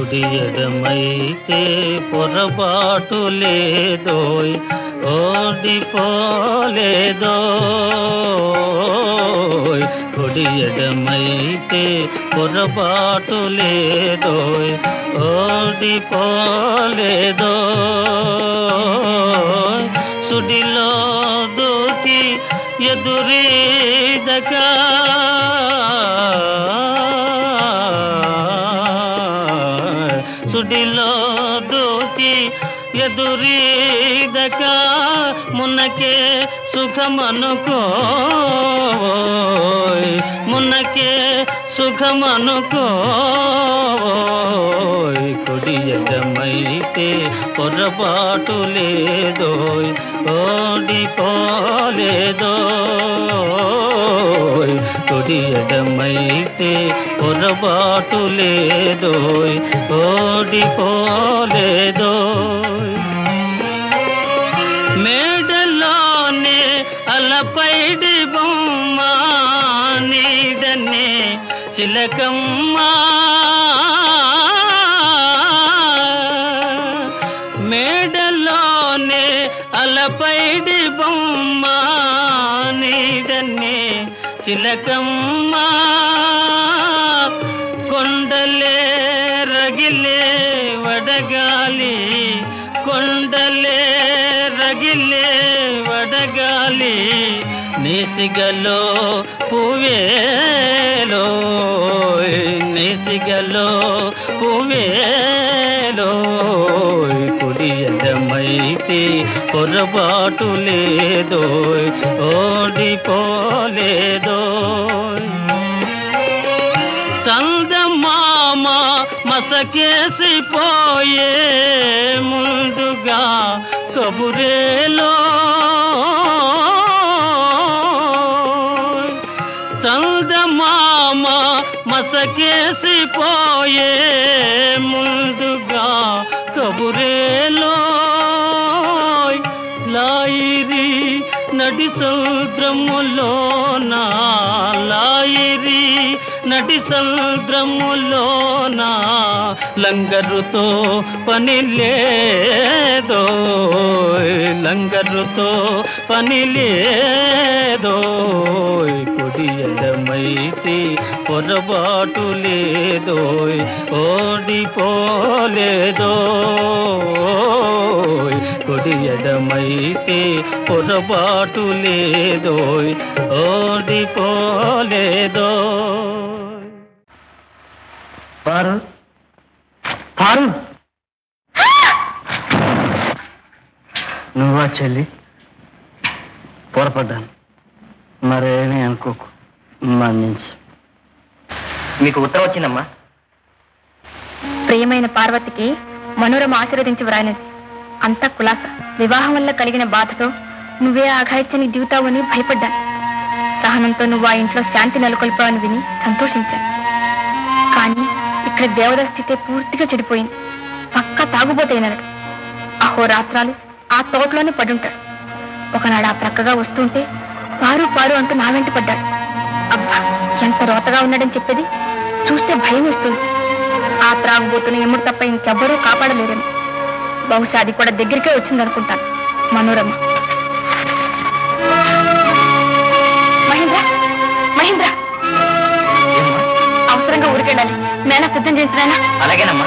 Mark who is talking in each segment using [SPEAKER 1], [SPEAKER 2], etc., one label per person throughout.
[SPEAKER 1] కుడి ఎడమైతే పొరపాటు లేదోయ్ ఓడిపోలేదోయ్ కుడి ఎడమైతే పొరపాటు లేదోయ్ ఓడిపోలేదోయ్ సుడిలో దూకి ఎదురీదగా సుడిలో దూకి ఎదురీదక మున్నకే సుఖమనుకో మున్నకే సుఖమనుకో కుడి ఎడమైతే పొరపాటు లేదోయ్ ఓడిపోలేదోయ్ కుడి ఎడమైతే పొరపాటు లేదోయ్ ఓడిపోలేదోయ్ మేడలోనే అలపైడి బొమ్మ నీడనే చిలకమ్మా మేడలోనే అలపైడి బొమ్మ నీడనే చిలకమ్మా కొండలే రగిలే వడగాలి కొండలే రగిలే వడగాలి నేసిగలో పువేలో నేసిగలో పువేలో కుడి ఎడమైతే పొరపాటు లేదో ఓడిపోలేదోయ్ చందమామ మసకేసిపోయే ముందుగా కబురేలో చందమామ మసకేసిపోయే ముందుగా కబురేలో లాయిరి నడి సముద్రములోన లాయిరి నడి సముద్రములోన లంగరుతో పని లేదో లంగరుతో పని లేదో కుడి ఎడమైతే పొరపాటు లేదో ఓడిపోలేదో కుడి ఎడమైతే పొరపాటు లేదో ఓడిపోలేదో పారు పారు నువ్వా చెల్లి పొరపడ్డాను మరేమీ అనుకోకు మన్నించు
[SPEAKER 2] మీకు ఉత్తరం వచ్చిందమ్మా
[SPEAKER 3] ప్రియమైన పార్వతికి మనోరమ ఆశీర్వదించి వ్రాయినది అంతా కులాస వివాహం వల్ల కలిగిన బాధతో నువ్వే ఆఘాయిత్యానికి దిగుతావని భయపడ్డాను సహనంతో నువ్వు ఆ ఇంట్లో శాంతి నెలకొల్పావని విని సంతోషించాను కానీ ఇక్కడ దేవద స్థితి పూర్తిగా చెడిపోయింది పక్క తాగుబోతైనడు అహోరాత్రాలు ఆ తోటలోనే పడుంటాడు ఒకనాడు ఆ ప్రక్కగా వస్తుంటే పారు పారు అంటూ నా వెంట పడ్డాడు అబ్బా ఎంత రోతగా ఉన్నాడని చెప్పేది చూస్తే భయం వేస్తుంది ఆ త్రాగుబోతున్న ఎముడు తప్ప ఇంకెవ్వరూ కాపాడలేరేమో బహుశా అది కూడా దగ్గరికే వచ్చిందనుకుంటాను మనోరమ మహేంద్ర మహేంద్ర అవసరంగా ఊరికెళ్ళాలి మేళ సిద్ధం చేసినానా
[SPEAKER 2] అలాగేనమ్మా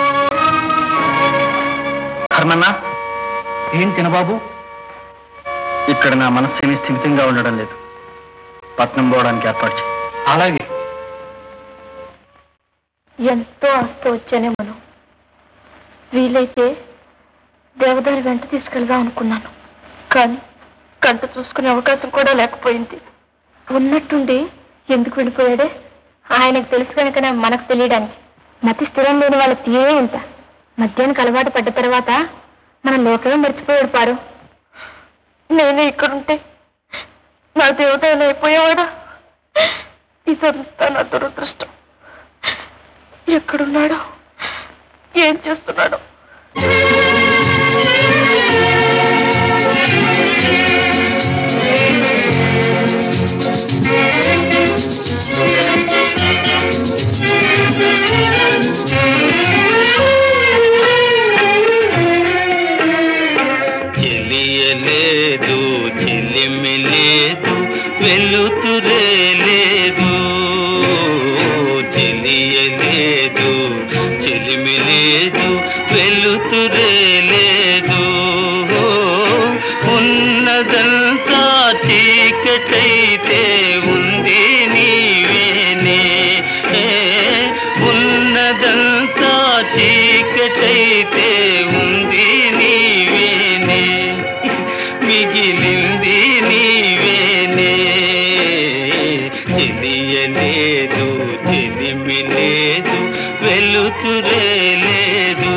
[SPEAKER 1] ధర్మన్నా ఏం చిన్నబాబు ఇక్కడ నా మనస్సేమి స్థిమితంగా ఉండడం లేదు పట్నం పోవడానికి ఏర్పాటు చేయి అలాగే
[SPEAKER 3] ఎంతో ఆస్తి వచ్చానే మనం వీలైతే దేవదారి వెంట తీసుకెళ్దాం అనుకున్నాను కానీ కంట చూసుకునే అవకాశం కూడా లేకపోయింది ఉన్నట్టుండి ఎందుకు వెళ్ళిపోయాడే ఆయనకు తెలుసు కనుకనే మనకు తెలియడానికి మతి స్థిరం లేని వాళ్ళ తీయే ఇంత మద్యానికి అలవాటు పడ్డ తర్వాత మన లోకమే మర్చిపోయాడు పారు నేనే ఇక్కడుంటే నా దేవతలు అయిపోయేవాడా ఇదంతా నా దురదృష్టం ఎక్కడున్నాడో ఏం చేస్తున్నాడో
[SPEAKER 4] చెలియలేదు చెలిమి లేదు వెలుతురే లేదు చెలియలేదు చెలిమి లేదు వెలుతురే లేదు ఉన్నదంతా చీకటైతే ఉంది నీవేనే ఉన్నదంతా చీకటైతే ఉంది నీవేనే మిగిలింది నీవేనే చెలియలేదు చెలిమి లేదు వెలుతురే లేదు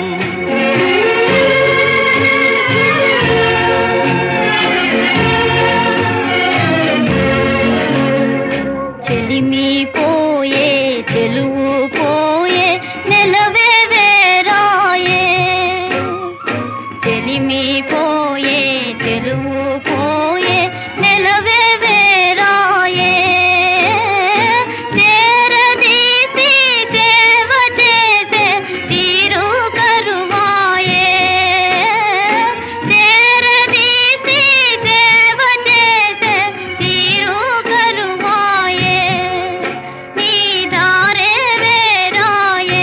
[SPEAKER 3] చెలిమి పోయే చెలువు పోయే నెలవే వేరాయే చెలిమి పోయే చెలువు పోయే నెలవే వేరాయే చేరదీసి దేవ చేసే తీరు కరువాయే చేరదీసి దేవ చేసే తీరు కరువాయే నీ దారే వేరాయే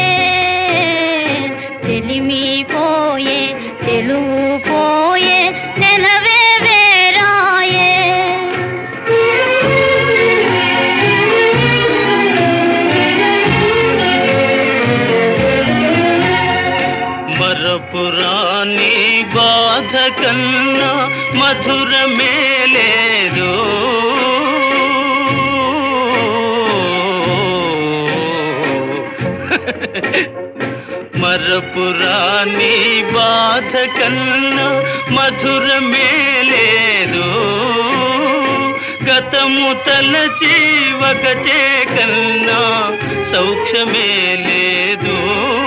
[SPEAKER 3] చెలిమి పోయే చెలువు పోయే నెలవే వేరాయే
[SPEAKER 4] మరపురాని బాధ కన్నా మధురమే లేదు మరపురాని బాధ కన్నా మధురమే లేదు గతము తలచి ఒకచే కన్నా సౌఖ్యమే లేదు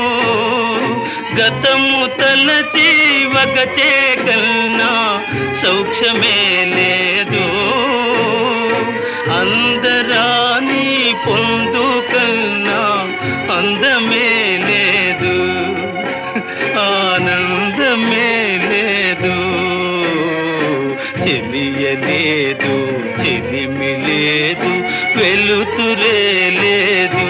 [SPEAKER 4] గతము తలచి ఒకచే కన్నా సౌఖ్యమే లేదు అందరాని పొందు కన్నా అందమే లేదు ఆనందమే లేదు చెలియలేదు చెలిమి లేదు వెలుతురే లేదు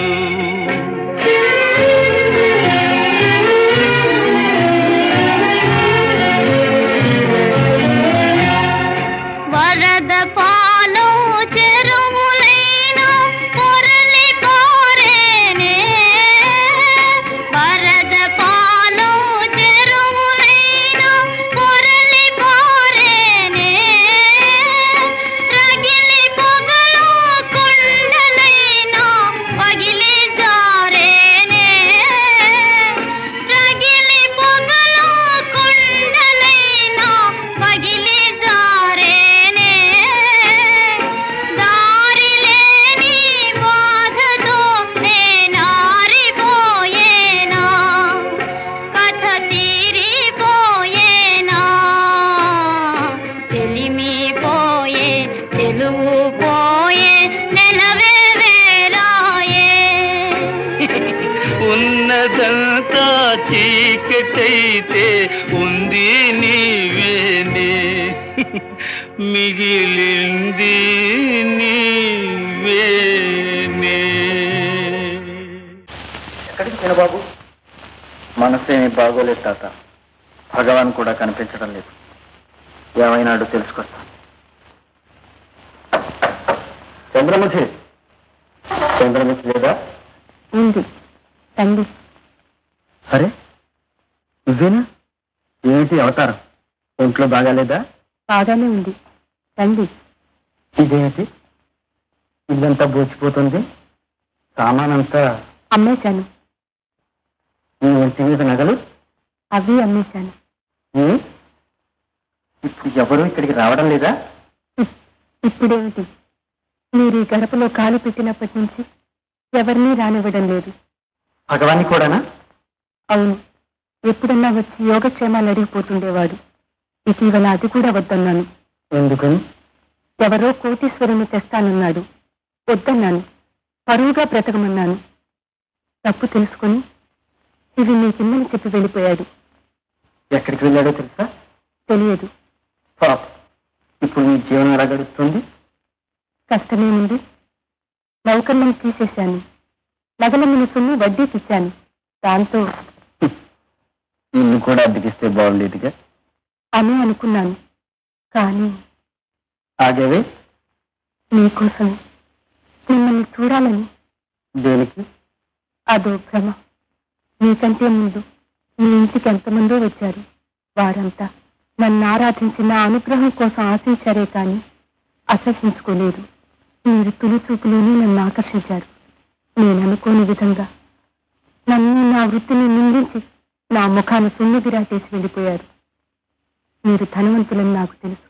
[SPEAKER 3] వరద పాలు చెరువులైన పొరలి పారేనే వరద పాలు చెరువులైన పొరలి పారేనే రగిలి పొగలు కొండలైన పగిలి జారేనే రగిలి పొగలు కొండలైన పగిలి జారేనే దారి లేని బాధతో నేనారిపోయేనా కథ తీరిపోయేనా చెలిమి పోయే చెలువు పోయే నెలవే వేరాయే
[SPEAKER 4] ఉన్నదంతా చీకటైతే ఉంది నీవేనే మిగిలింది నీవేనే
[SPEAKER 1] ఎక్కడికి చిన్నబాబు మనసేమి బాగోలేదు తాత భగవాన్ కూడా కనిపించడం లేదు ఏమైనాడు తెలుసుకొస్తాను చంద్రముఖి చంద్రముఖి లేదా
[SPEAKER 3] ఉంది తండ్రి
[SPEAKER 1] అరే నువ్వేనా ఏమిటి అవతారం ఒంట్లో బాగాలేదా
[SPEAKER 3] బాగానే ఉంది తండ్రి
[SPEAKER 1] ఇదేమిటి ఇల్లంతా బోచిపోతుంది సామానంతా
[SPEAKER 3] అమ్మేశాను
[SPEAKER 1] నీ ఒంటి మీద నగలు
[SPEAKER 3] అవి అమ్మేశాను
[SPEAKER 1] ఏ? ఇప్పుడు ఎవరు ఇక్కడికి రావడం లేదా
[SPEAKER 3] ఇప్- ఇప్పుడేమిటి మీరు ఈ గడపలో కాలు పెట్టినప్పటి నుంచి ఎవరినీ రానివ్వడం లేదు
[SPEAKER 1] భగవాన్ని కూడానా
[SPEAKER 3] అవును ఎప్పుడన్నా వచ్చి యోగక్షేమాలు అడిగిపోతుండేవాడు ఇటీవల అది కూడా వద్దన్నాను
[SPEAKER 1] ఎందుకని
[SPEAKER 3] ఎవరో కోటీశ్వరుని తెస్తానన్నాడు వద్దన్నాను పరువుగా బ్రతకమన్నాను తప్పు తెలుసుకొని ఇవి నీకిమ్మని చెప్పి వెళ్ళిపోయాడు
[SPEAKER 1] ఎక్కడికి వెళ్ళాడో తెలుసా
[SPEAKER 3] తెలియదు
[SPEAKER 1] పాప ఇప్పుడు నీ జీవనం ఎలా గడుస్తుంది
[SPEAKER 3] కష్టమేముంది నౌకర్యం తీసేశాను నగల మినుసుని వడ్డీకిచ్చాను దాంతో
[SPEAKER 1] నిన్ను కూడా అద్దెకిస్తే బాగుండేదిగా
[SPEAKER 3] అని అనుకున్నాను కానీ
[SPEAKER 1] ఆగేవే
[SPEAKER 3] మీకోసమే మిమ్మల్ని చూడాలని
[SPEAKER 1] దేనికి
[SPEAKER 3] అదో భ్రమ మీకంటే ముందు మీ ఇంటికి ఎంతమందో వచ్చారు వారంతా నన్ను ఆరాధించి నా అనుగ్రహం కోసం ఆశించారే కానీ అసహించుకోలేదు మీరు తొలి చూపులోనే నన్ను ఆకర్షించారు నేను అనుకోని విధంగా నన్ను నా వృత్తిని నిందించి నా ముఖాన్ని సున్నుగిరాటేసి వెళ్ళిపోయారు మీరు ధనవంతులని నాకు తెలుసు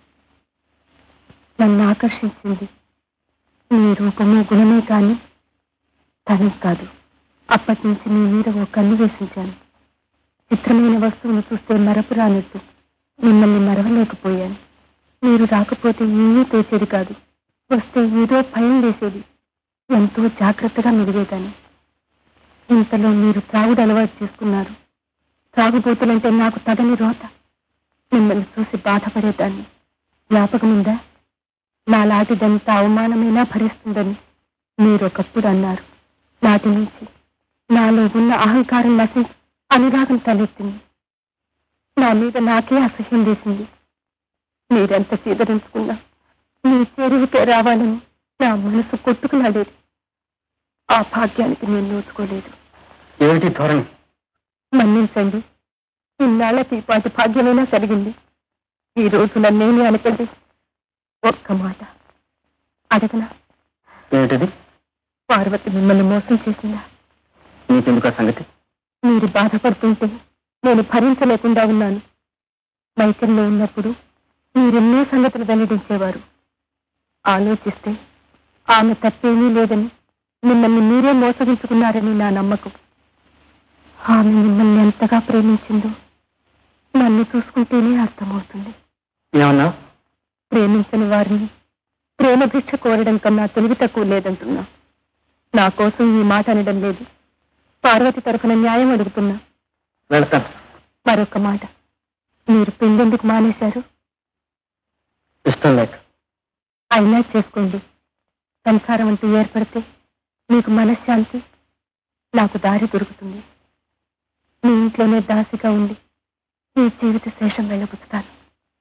[SPEAKER 3] నన్ను ఆకర్షించింది మీ రూపము గుణమే కానీ ధనం కాదు అప్పటి నుంచి మీ మీద ఓ కన్ను వేసించాను చిత్రమైన వస్తువును చూస్తే మరపు రానట్టు మిమ్మల్ని మరవలేకపోయాను మీరు రాకపోతే ఏమీ తోచేది కాదు వస్తే ఏదో భయం వేసేది ఎంతో జాగ్రత్తగా మెరిగేదాన్ని ఇంతలో మీరు త్రాగుడు అలవాటు చేసుకున్నారు త్రాగుబోతులంటే నాకు తగని రోత మిమ్మల్ని చూసి బాధపడేదాన్ని జ్ఞాపకముందా నాలాంటిదంత అవమానమైనా భరిస్తుందని మీరు ఒకప్పుడు అన్నారు నాటి నుంచి నాలో ఉన్న అహంకారం నశించి అనురాగం తలెత్తింది నా మీద నాకే అసహ్యం వేసింది మీరెంత చీదరించుకున్నా మీ చెరువుకే రావాలని నా మనసు కొట్టుకున్నాడేది ఆ భాగ్యానికి నేను నోచుకోలేదు
[SPEAKER 1] ఏమిటి ధోరణి
[SPEAKER 3] మన్నించండి ఇన్నాళ్ళకి ఈ పాటి భాగ్యమైనా కలిగింది ఈ రోజు నన్నేమి అనకండి ఒక్క మాట అడగనా
[SPEAKER 1] ఏమిటది
[SPEAKER 3] పార్వతి మిమ్మల్ని మోసం చేసిందా
[SPEAKER 1] నీకెందుకు ఆ సంగతి
[SPEAKER 3] మీరు బాధపడుతుంటే నేను భరించలేకుండా ఉన్నాను మైకంలో ఉన్నప్పుడు మీరెన్నో సంగతులు వెల్లడించేవారు ఆలోచిస్తే ఆమె తప్పేమీ లేదని మిమ్మల్ని మీరే మోసగించుకున్నారని నా నమ్మకం ఆమె మిమ్మల్ని ఎంతగా ప్రేమించిందో నన్ను చూసుకుంటేనే అర్థమవుతుంది
[SPEAKER 1] ఏమన్నావు
[SPEAKER 3] ప్రేమించని వారిని ప్రేమ భిక్ష కోరడం కన్నా తెలివి తక్కువ లేదంటున్నా నా కోసం ఈ మాట అనడం లేదు పార్వతి తరఫున న్యాయం అడుగుతున్నా
[SPEAKER 1] వెళతాను
[SPEAKER 3] మరొక మాట మీరు పెళ్ళెందుకు మానేశారు
[SPEAKER 1] ఇష్టం లేక
[SPEAKER 3] అయినా చేసుకోండి సంసారం అంటూ ఏర్పడితే మీకు మనశ్శాంతి నాకు దారి దొరుకుతుంది మీ ఇంట్లోనే దాసిగా ఉండి మీ జీవిత శేషం వెళ్ళబుచ్చుతాను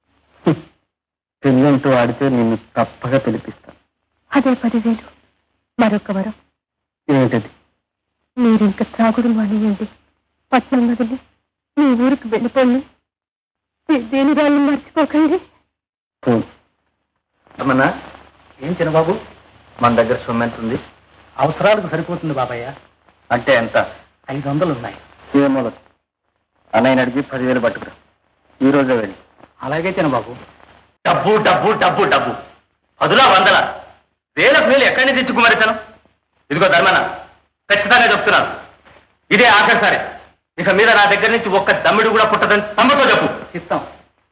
[SPEAKER 1] పెళ్ళంటూ ఆడితే నిన్ను తప్పగా పిలిపిస్తాను
[SPEAKER 3] అదే పదివేలు మరొక వరం
[SPEAKER 1] ఏమిటది
[SPEAKER 3] మీరింక త్రాగుడు మానేయండి పట్నం వదిలి మీ ఊరికి వెళ్ళిపోండి మీ దేని రాళ్ళు మర్చిపోకండి
[SPEAKER 1] ఫోన్ రమణ ఏం చిన్నబాబు మన దగ్గర సొమ్ము ఎంత ఉంది
[SPEAKER 2] అవసరాలకు సరిపోతుంది బాబయ్య
[SPEAKER 1] అంటే ఎంత
[SPEAKER 2] ఐదు వందలు ఉన్నాయి
[SPEAKER 1] ఏమో అన్నయ్యని అడిగి పదివేలు పట్టుకురా ఈ రోజే వెళ్ళి
[SPEAKER 2] అలాగే చిన్నబాబు
[SPEAKER 4] డబ్బు డబ్బు డబ్బు డబ్బు పదులా వందల వేలకు వేలు ఎక్కడి నుంచి తెచ్చుకుమారితను ఇదిగో ధర్మన ఖచ్చితంగా చెప్తున్నాను ఇదే ఆఖరిసారి ఇక మీద నా దగ్గర నుంచి ఒక్క దమ్మిడి కూడా పుట్టదని తమ్మతో చెప్పు
[SPEAKER 2] ఇస్తాం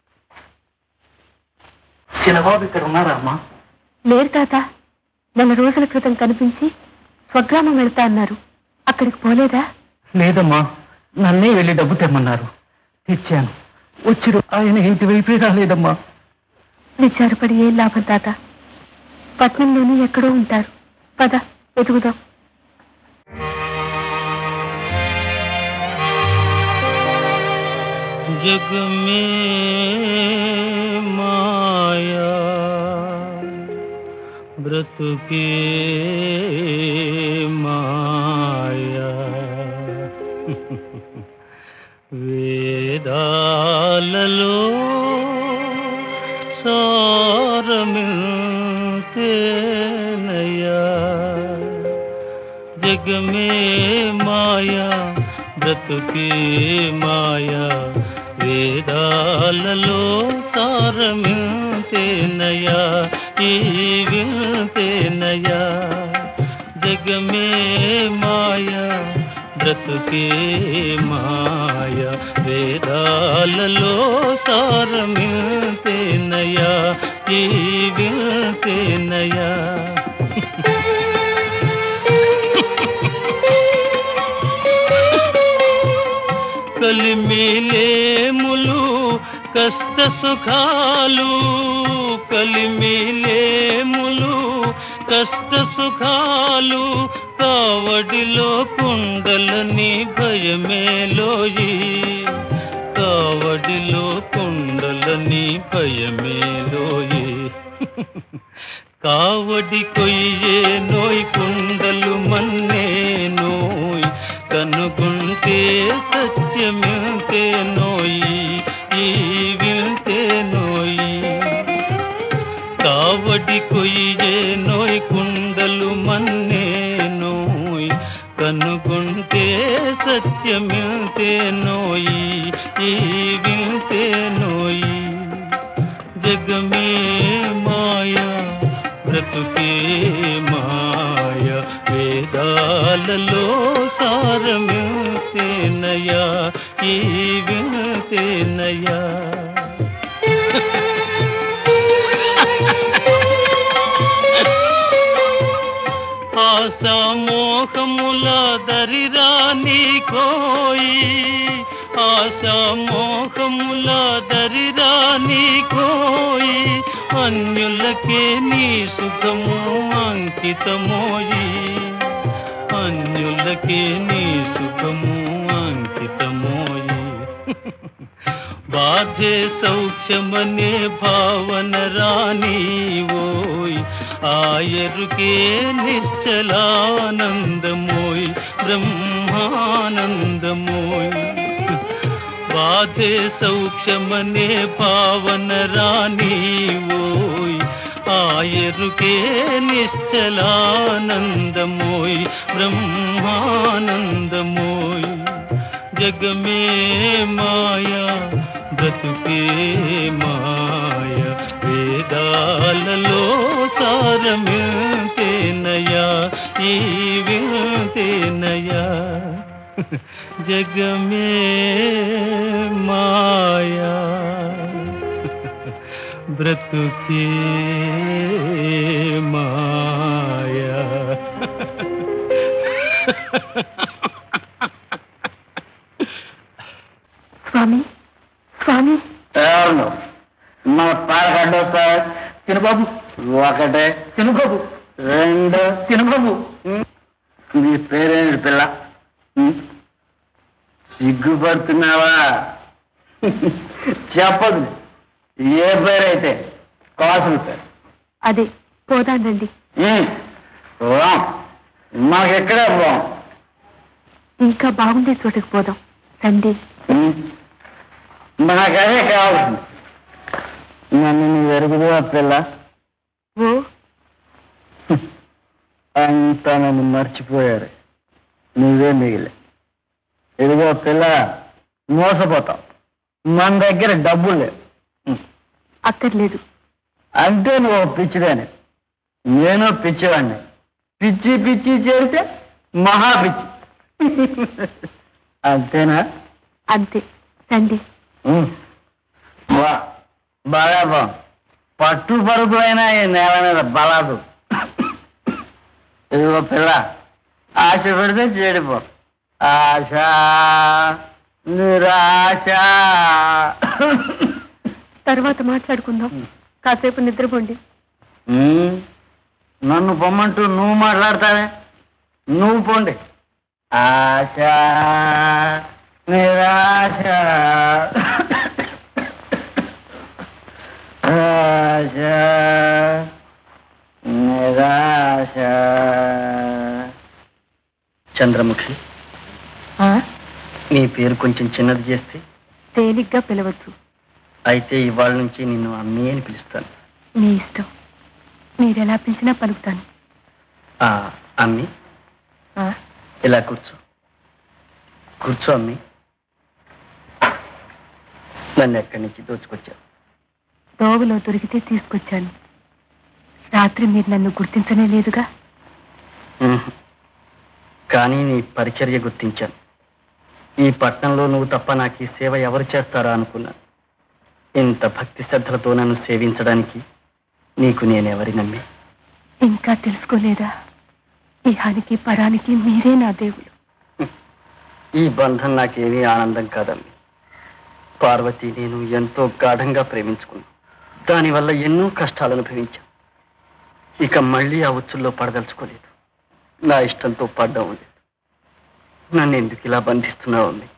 [SPEAKER 2] చిన్నబాబు ఇక్కడ ఉన్నారా అమ్మా
[SPEAKER 3] లేరు తాత నెల రోజుల క్రితం కనిపించి స్వగ్రామం వెళ్తా అన్నారు అక్కడికి పోలేదా
[SPEAKER 2] లేదమ్మా నన్నే వెళ్ళి డబ్బు తెమ్మన్నారు తెచ్చాను వచ్చి ఆయన ఇంటి వైపే రాలేదమ్మా
[SPEAKER 3] విచారపడి ఏం లాభం తాత పట్నంలోనే ఎక్కడో ఉంటారు పద వెతుకుదాం
[SPEAKER 4] जग में माया व्रत के माया వేదాలలో సారమిల్తేనయ్యా జగ మే మాయా బ్రతుకే మాయా వేదాలలో సారమిల్తేనయ్యా ఈ విల్తేనయ్యా జగ మే మాయా బ్రతుకే మాయ వేదాలలో సారమిల్తేనయా ఈ విల్తేనయా కలిమిలేములు
[SPEAKER 2] కష్ట సుఖాలు కలిమిలేములు కష్ట సుఖాలు కావడిలో కుండలని భయమేలోయి కావడిలో కుండలని భయమేలోయి కావడి కొయ్యే నోయ్ కుండలు మన్నే నోయ్ కనుగుంటే సత్యమింతే నోయి ఈ వింతే నోయి కావడి కొయ్యే నోయ్ కుండలు మన్నే నోయ్ కనుగుంటే సత్యమింతే నోయి ఈ వింతే నోయి జగమే మాయా బ్రతుకే మాయ వేదాలలో సారమితేనయా ఈ వినతేనయా ఆశామోహముల దరిరాని కోయి ఆశామోహముల దరిరాని కోయి అన్యులకే నీ సుఖము అంకితమోయి అన్యులకే నీ సుఖము అంకితమోయి బాధే సౌఖ్యమనే భావన రాని ఓయ్ ఆయరుకే నిశ్చలానందమోయ్ బ్రహ్మానందమోయ్ బాధే సౌఖ్యమనే భావన రాని ఓయ్ ఆయరుకే నిశ్చలానందమోయ్ బ్రహ్మానందమోయ్ జగమే మాయా బ్రతుకే మాయ వేదాలలో సారమితేనయా ఈ వింతేనయా జగమే మాయా బ్రతుకే మాయా
[SPEAKER 3] స్వామి స్వామి
[SPEAKER 1] ఎవరు మన పాలగడ్డ వస్తావా
[SPEAKER 2] తినబాబు
[SPEAKER 1] ఒకటే
[SPEAKER 2] తినబాబు
[SPEAKER 1] రెండు
[SPEAKER 2] తినబాబు
[SPEAKER 1] నీ పేరేంటి పిల్ల ఉం? సిగ్గుపడుతున్నావా చెప్పదు ఏ పేరైతే కాసులు పేరు
[SPEAKER 3] అదే పోదానండి
[SPEAKER 1] ఉం. రాం మాకెక్కడే పోం
[SPEAKER 3] ఇంకా బాగుండే చోటుకు పోదాం రండి
[SPEAKER 1] ఉం. మాకదే కావాల్సింది నన్ను నువ్వు ఎరుగుదువా పిల్ల
[SPEAKER 3] ఓ
[SPEAKER 1] అంతా నన్ను మర్చిపోయారు నువ్వే మిగిలే ఇదిగో పిల్ల మోసపోతావు మన దగ్గర డబ్బులు లేవు ఉం.
[SPEAKER 3] అక్కర్లేదు
[SPEAKER 1] అంటే నువ్వు పిచ్చిదాని నేను పిచ్చివాడిని పిచ్చి పిచ్చి చేస్తే మహా పిచ్చి అంతేనా
[SPEAKER 3] అంతే రండి
[SPEAKER 1] ఉం. వా బాగా బా పట్టు పరుపులైనా ఈ నేల మీద బలాదు ఇదిగో పిల్ల ఆశ పెడితే చెడిపో ఆశ నిరాశ
[SPEAKER 3] తర్వాత మాట్లాడుకుందాం కాసేపు నిద్రపోండి
[SPEAKER 1] ఉం. నన్ను పొమ్మంటూ నువ్వు మాట్లాడతావే నువ్వు పోండి ఆశ నిరాశ ఆశ నిరాశ చంద్రముఖి నీ పేరు కొంచెం చిన్నది చేస్తే
[SPEAKER 3] తేలిగ్గా పిలవచ్చు
[SPEAKER 1] అయితే ఇవాళ నుంచి నిన్ను అమ్మి అని పిలుస్తాను
[SPEAKER 3] మీ ఇష్టం మీరెలా పిలిచినా పలుకుతాను
[SPEAKER 1] ఆ, అమ్మి
[SPEAKER 3] ఆ,
[SPEAKER 1] ఇలా కూర్చో కూర్చో అమ్మి నన్ను ఎక్కడి నుంచి దోచుకొచ్చావు
[SPEAKER 3] దోవలో దొరికితే తీసుకొచ్చాను రాత్రి మీరు నన్ను గుర్తించనే లేదుగా
[SPEAKER 1] ఉహు. కానీ నీ పరిచర్య గుర్తించాను ఈ పట్టణంలో నువ్వు తప్ప నాకు ఈ సేవ ఎవరు చేస్తారా అనుకున్నాను ఇంత భక్తి శ్రద్ధలతో నన్ను సేవించడానికి నీకు నేనెవరి నమ్మి
[SPEAKER 3] ఇంకా తెలుసుకోలేదా ఇహానికి పరానికి మీరే నా దేవుడు
[SPEAKER 1] ఈ బంధం నాకేమీ ఆనందం కాదమ్మి పార్వతి నేను ఎంతో గాఢంగా ప్రేమించుకున్నాను దానివల్ల ఎన్నో కష్టాలు అనుభవించాను ఇక మళ్ళీ ఆ ఉచ్చుల్లో పడదలుచుకోలేదు నా ఇష్టంతో పడ్డం లేదు నన్ను ఎందుకు ఇలా బంధిస్తున్నావు ఉంది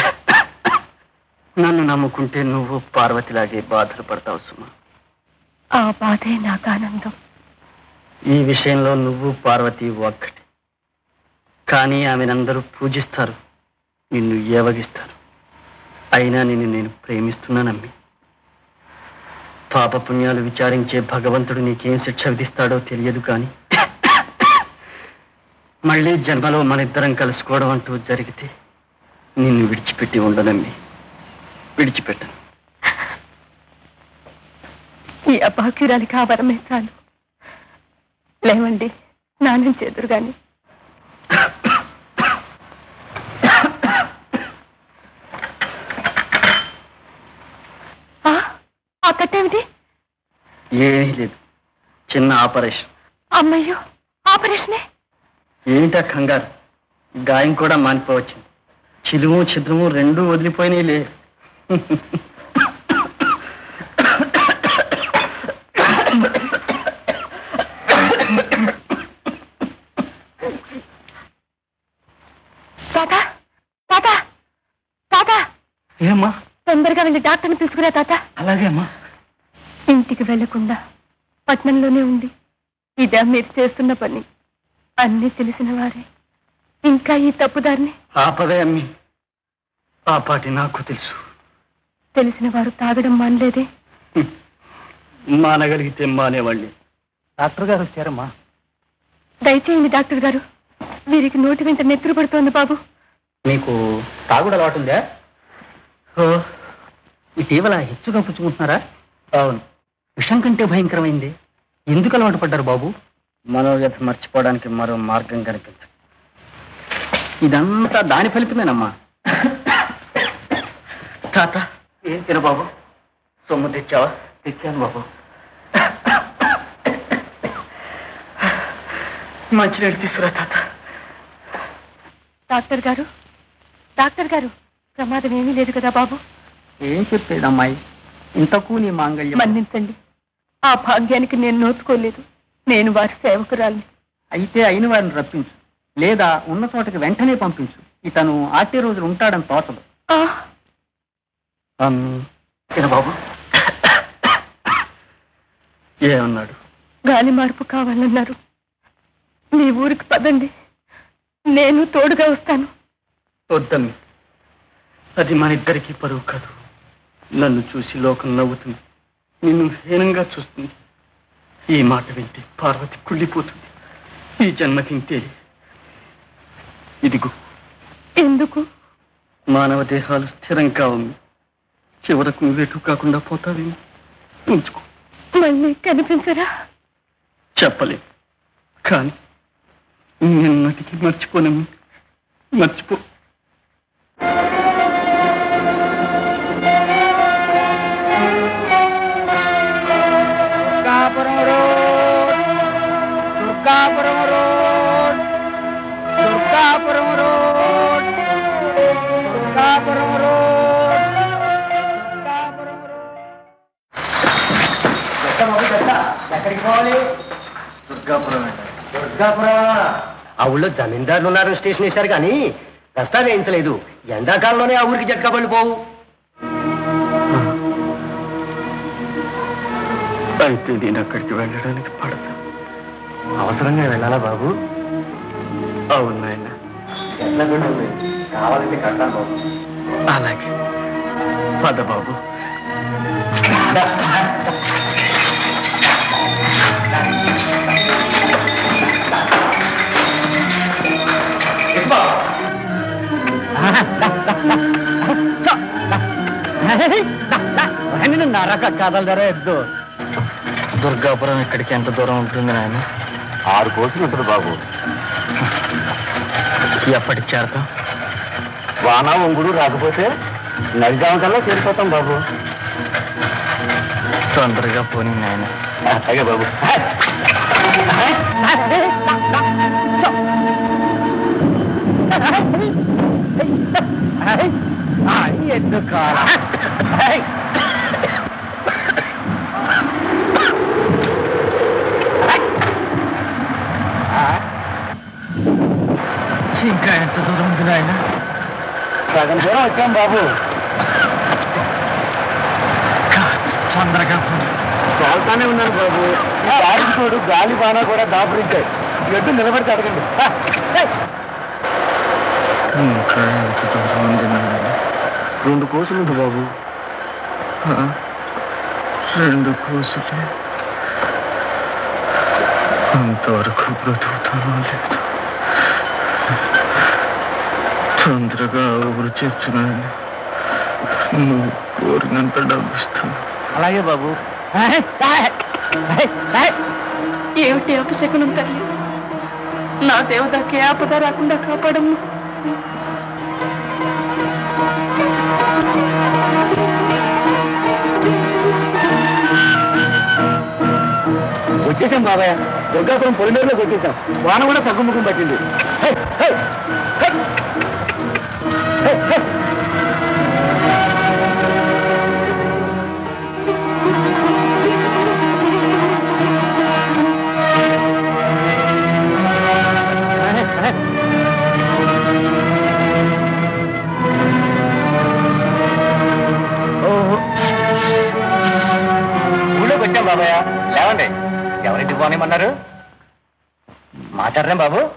[SPEAKER 1] నన్ను నమ్ముకుంటే నువ్వు పార్వతిలాగే బాధలు పడతావు సుమా
[SPEAKER 3] ఆ బాధే నాకు ఆనందం
[SPEAKER 1] ఈ విషయంలో నువ్వు పార్వతి ఒక్కటి కానీ ఆమెనందరూ పూజిస్తారు నిన్ను ఏవగిస్తారు అయినా నిన్ను నేను ప్రేమిస్తున్నానమ్మి పాపపుణ్యాలు విచారించే భగవంతుడు నీకేం శిక్ష విధిస్తాడో తెలియదు కానీ మళ్ళీ జన్మలో మనిద్దరం కలుసుకోవడం అంటూ జరిగితే నిన్ను విడిచిపెట్టి ఉండనమ్మి విడిచిపెట్టను
[SPEAKER 3] ఈ అభాగ్యురాలికి ఆ వరమే చాలు లేవండి స్నానం చేదురు గాని ఆ, ఆ కట్టేమిటి
[SPEAKER 1] ఏమీ లేదు చిన్న ఆపరేషన్
[SPEAKER 3] అమ్మయ్యో ఆపరేషనే
[SPEAKER 1] ఏంటా కంగారు గాయం కూడా మానిపోవచ్చింది చిలుము చిద్రము రెండూ వదిలిపోయినాయిలే
[SPEAKER 3] తాత తాత తాత
[SPEAKER 2] ఏమ్మా
[SPEAKER 3] తొందరగా వెళ్ళి డాక్టర్ని తీసుకురా తాత
[SPEAKER 2] అలాగే అమ్మా
[SPEAKER 3] ఇంటికి వెళ్లకుండా పట్నంలోనే ఉంది ఇదా మీరు చేస్తున్న పని అన్నీ తెలిసిన వారే ఇంకా ఈ తప్పుదారిని
[SPEAKER 1] ఆపదే అమ్మి ఆ పాటి నాకు తెలుసు
[SPEAKER 3] తెలిసిన వారు తాగడం మానలేదే
[SPEAKER 1] హ్మ్. మానగలిగితే మానేవాళ్ళి
[SPEAKER 2] డాక్టర్ గారు వచ్చారమ్మా
[SPEAKER 3] దయచేయండి డాక్టర్ గారు వీరికి నోటి వెంట నెత్తురు పడుతోంది బాబు
[SPEAKER 2] మీకు తాగుడు అలవాటు ఉందా
[SPEAKER 1] ఓ,
[SPEAKER 2] ఇటీవల హెచ్చుగా పుచ్చుకుంటున్నారా
[SPEAKER 1] అవును
[SPEAKER 2] విషం కంటే భయంకరమైంది ఎందుకు అలవాటు పడ్డారు బాబు
[SPEAKER 1] మనోవ్యత మర్చిపోవడానికి మరో మార్గం కనిపించదు
[SPEAKER 2] ఇదంతా దాని ఫలితమేనమ్మా
[SPEAKER 1] తాత ఏం తిన బాబు సొమ్ము తెచ్చావా
[SPEAKER 2] తెచ్చాను బాబు
[SPEAKER 1] మంచినీళ్ళు తీసుకురా తాత
[SPEAKER 3] డాక్టర్ గారు డాక్టర్ గారు ప్రమాదం ఏమీ లేదు కదా బాబు
[SPEAKER 2] ఏం చెప్పేది అమ్మాయి ఇంతకు నీ మాంగళ్యం
[SPEAKER 3] మన్నించండి ఆ భాగ్యానికి నేను నోచుకోలేదు నేను వారి సేవకురాలిని
[SPEAKER 2] అయితే అయిన వారిని రప్పించు లేదా ఉన్న చోటకి వెంటనే పంపించు ఇతను ఆటే రోజులు ఉంటాడని తోచదు
[SPEAKER 3] ఆ,
[SPEAKER 1] తిన బాబు ఏమన్నాడు
[SPEAKER 3] గాలి మార్పు కావాలన్నారు మీ ఊరికి పదండి నేను తోడుగా వస్తాను
[SPEAKER 1] వద్దమ్మి అది మన ఇద్దరికీ పరువు కాదు నన్ను చూసి లోకం నవ్వుతుంది నిన్ను హీనంగా చూస్తుంది ఈ మాట వింటే పార్వతి కుళ్ళిపోతుంది ఈ జన్మకింతే ఇదిగో
[SPEAKER 3] ఎందుకు
[SPEAKER 1] మానవ దేహాలు స్థిరం కావమ్మి చివరకు నువ్వెటు కాకుండా పోతావేమో ఉంచుకో
[SPEAKER 3] మళ్ళీ కనిపించరా
[SPEAKER 1] చెప్పలేం కానీ నిన్నటికి మర్చిపోనమ్మి మర్చిపో
[SPEAKER 2] Durgapuram road Durgapuram road Durgapuram road Durgapuram road Durgapuram ఎక్కడికి పోవాలి
[SPEAKER 1] దుర్గాపురం
[SPEAKER 2] దుర్గాపురం ఆ ఊళ్ళో జమీందారులు ఉన్నారు స్టేషన్ వేశారు కానీ దస్తా వేయించలేదు ఎండాకాలంలోనే ఆ ఊరికి జట్కా పళ్ళు పోవు
[SPEAKER 1] అయితే నేను అక్కడికి వెళ్ళడానికి పడదు
[SPEAKER 2] అవసరంగా వెళ్ళాలా బాబు
[SPEAKER 1] అవును నాయన
[SPEAKER 2] ఎట్లా కావాలంటే కట్టాలి బాబు
[SPEAKER 1] అలాగే పద బాబు
[SPEAKER 2] నరక కదలదరే ఎద్దు
[SPEAKER 1] దుర్గాపురం ఇక్కడికి ఎంత దూరం ఉంటుంది నాయన
[SPEAKER 2] ఆరు కోసులు ఉంటుంది బాబు
[SPEAKER 1] ఎప్పటికి చేరతాం
[SPEAKER 2] వాన ఒంగుడు రాకపోతే నడిజాము కల్లా చేరిపోతాం బాబు
[SPEAKER 1] తొందరగా పోనీ నాయన
[SPEAKER 2] అలాగే బాబు ఎందుకు ఇంకా ఎంత దూరం ఉంది నాయన సగం దూరం వచ్చాం బాబు తొందరగా చాలుతానే ఉన్నాను బాబు గాలికి తోడు గాలి బాణ కూడా దాపురించాయి ఎడ్డు నిలబడితే అడగండి ఇంకా ఎంత దూరం ఉంది నాయన రెండు కోసులు ఉంది బాబు రెండు కోసులు అంతవరకు బ్రతుకుతానో లేదు తొందరగా ఊరు చేర్చున్నాను నువ్వు కోరినంత డబ్బిస్తాను అలాగే బాబు
[SPEAKER 3] ఏమిటి అపశకునం తల్లి నా దేవతకి ఆపద రాకుండా కాపాడము
[SPEAKER 2] వచ్చేసాం బాబాయ్ దుర్గాపురం పొలిమేరులోకి వచ్చేసాం వాన కూడా తగ్గుముఖం పట్టింది హే, హే, హే. హే, హే. ఓహో. ఊళ్ళోకి వచ్చాం బాబాయ్ లేవండి ఎవరింటికి పోనేమన్నారు మాట్లాడరేం బాబు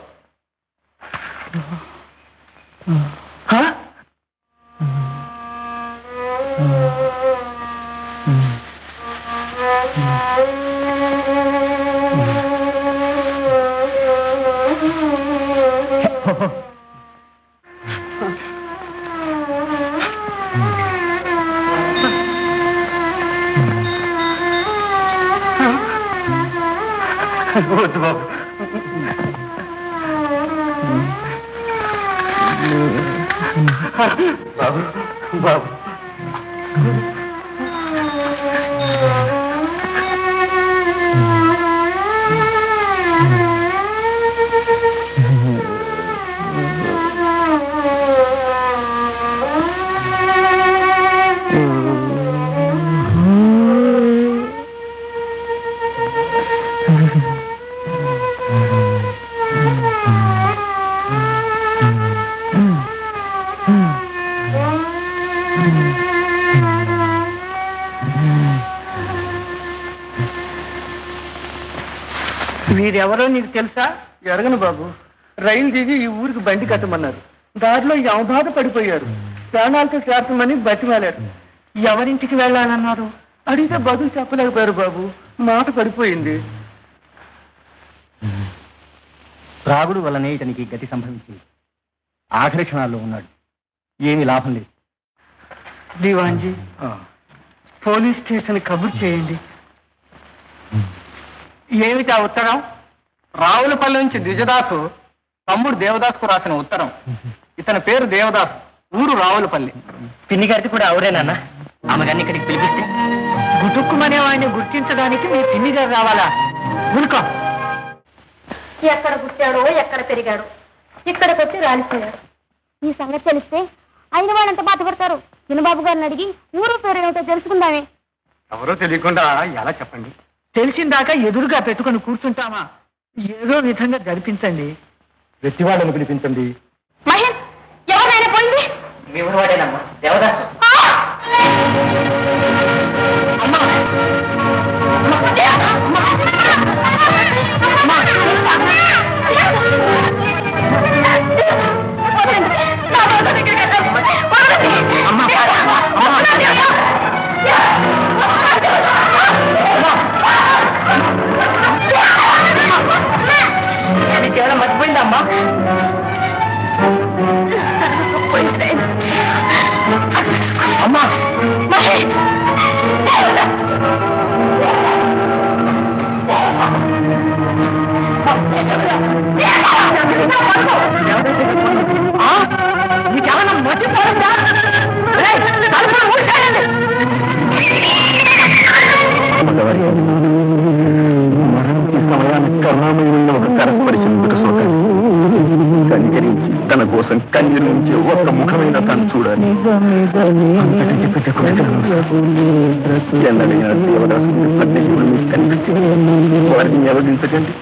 [SPEAKER 2] వద్దు బాబు బాబు బాబు వీరెవరో నీకు తెలుసా ఎరగను బాబు రైలు దిగి ఈ ఊరికి బండి కట్టమన్నారు దారిలో యమబాధ పడిపోయారు ప్రాణాలతో చేర్చమని బతిమాలారు ఎవరింటికి వెళ్ళాలన్నారు అడిగితే బదులు చెప్పలేకపోయారు బాబు మాట పడిపోయింది రాగుడు వల్లనే ఇతనికి గతి సంభవించింది ఆఖరి క్షణాల్లో ఉన్నాడు ఏమీ లాభం లేదు దివాన్జీ పోలీస్ స్టేషన్ కబుర్ చేయండి ఏమిటి ఆ ఉత్తరం రావులపల్లి నుంచి ద్విజదాసు తమ్ముడు దేవదాస్కు రాసిన ఉత్తరం ఇతని పేరు దేవదాస్ ఊరు రావులపల్లి
[SPEAKER 1] పిన్ని గారిది కూడా అవురేనన్నా ఆమె గారిని ఇక్కడికి పిలిపిస్తే
[SPEAKER 2] గుటుక్కుమనే వాడిని గుర్తించడానికి మీ పిన్ని గారు రావాలా ఊరుకో
[SPEAKER 3] ఎక్కడ పుట్టాడో ఎక్కడ పెరిగాడో ఇక్కడికి వచ్చి రాలిపోయాడు
[SPEAKER 5] ఈ సంగతి తెలిస్తే అయిన వాళ్ళంత బాధపడతారు చిన్నబాబు గారిని అడిగి ఊరు పేరు ఏమిటో తెలుసుకుందామే
[SPEAKER 2] ఎవరో తెలియకుండా ఎలా చెప్పండి తెలిసిందాక ఎదురుగా పెట్టుకొని కూర్చుంటామా ఏదో విధంగా జరిపించండి వ్యక్తి వాళ్ళని పిలిపించండి
[SPEAKER 3] మహేష్ ఎవరైనా పోయింది
[SPEAKER 1] మీ ఊరువాడేనమ్మా దేవదాసు నీకేమైనా మర్చిపోయిందా అమ్మా
[SPEAKER 3] అమ్మా మహేష్
[SPEAKER 4] తన కోసం కన్నీరు నుంచి ఒక్క ముఖమైన తను చూడాలి అంతకంటే పెద్ద కోరిక ఎన్నడైనా దేవదాసుని ప్రతి జీవుడు మీకు కనిపిస్తే వారిని నిలదించకండి